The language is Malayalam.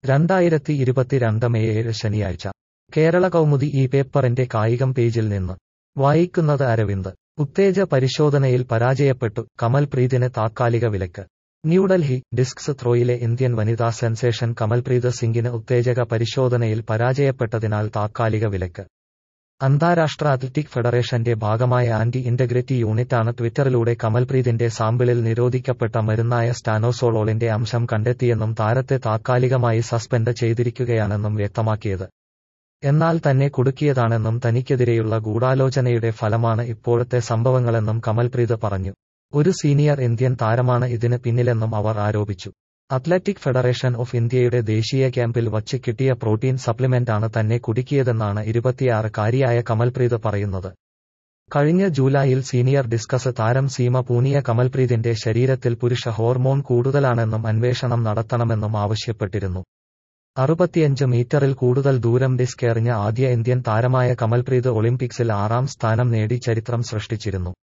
രണ്ടായിരത്തി ഇരുപത്തിരണ്ട് മെയ് ഏഴ് ശനിയാഴ്ച കേരള കൗമുദി ഈ പേപ്പറിന്റെ കായികം പേജിൽ നിന്ന് വായിക്കുന്നത് അരവിന്ദ് ഉത്തേജ പരിശോധനയിൽ പരാജയപ്പെട്ടു കമൽപ്രീതിന് താത്കാലിക വിലക്ക് ന്യൂഡൽഹി ഡിസ്ക്സ് ത്രോയിലെ ഇന്ത്യൻ വനിതാ സെൻസേഷൻ കമൽപ്രീത് സിംഗിന് ഉത്തേജക പരിശോധനയിൽ പരാജയപ്പെട്ടതിനാൽ താത്കാലിക വിലക്ക് അന്താരാഷ്ട്ര അത്ലറ്റിക് ഫെഡറേഷന്റെ ഭാഗമായ ആന്റി ഇന്റഗ്രിറ്റി യൂണിറ്റാണ് ട്വിറ്ററിലൂടെ കമൽപ്രീതിന്റെ സാമ്പിളിൽ നിരോധിക്കപ്പെട്ട മരുന്നായ സ്റ്റാനോസോളോളിന്റെ അംശം കണ്ടെത്തിയെന്നും താരത്തെ താത്കാലികമായി സസ്പെൻഡ് ചെയ്തിരിക്കുകയാണെന്നും വ്യക്തമാക്കിയത് എന്നാൽ തന്നെ കുടുക്കിയതാണെന്നും തനിക്കെതിരെയുള്ള ഗൂഢാലോചനയുടെ ഫലമാണ് ഇപ്പോഴത്തെ സംഭവങ്ങളെന്നും കമൽപ്രീത് പറഞ്ഞു ഒരു സീനിയർ ഇന്ത്യൻ താരമാണ് ഇതിന് പിന്നിലെന്നും അവർ ആരോപിച്ചു അത്ലറ്റിക് ഫെഡറേഷൻ ഓഫ് ഇന്ത്യയുടെ ദേശീയ ക്യാമ്പിൽ വച്ച് കിട്ടിയ പ്രോട്ടീൻ സപ്ലിമെന്റാണ് തന്നെ കുടുക്കിയതെന്നാണ് ഇരുപത്തിയാറുകാരിയായ കമൽപ്രീത് പറയുന്നത് കഴിഞ്ഞ ജൂലൈയിൽ സീനിയർ ഡിസ്കസ് താരം സീമ പൂനിയ കമൽപ്രീതിന്റെ ശരീരത്തിൽ പുരുഷ ഹോർമോൺ കൂടുതലാണെന്നും അന്വേഷണം നടത്തണമെന്നും ആവശ്യപ്പെട്ടിരുന്നു അറുപത്തിയഞ്ച് മീറ്ററിൽ കൂടുതൽ ദൂരം ഡിസ്ക് എറിഞ്ഞ ആദ്യ ഇന്ത്യൻ താരമായ കമൽപ്രീത് ഒളിമ്പിക്സിൽ ആറാം സ്ഥാനം നേടി ചരിത്രം സൃഷ്ടിച്ചിരുന്നു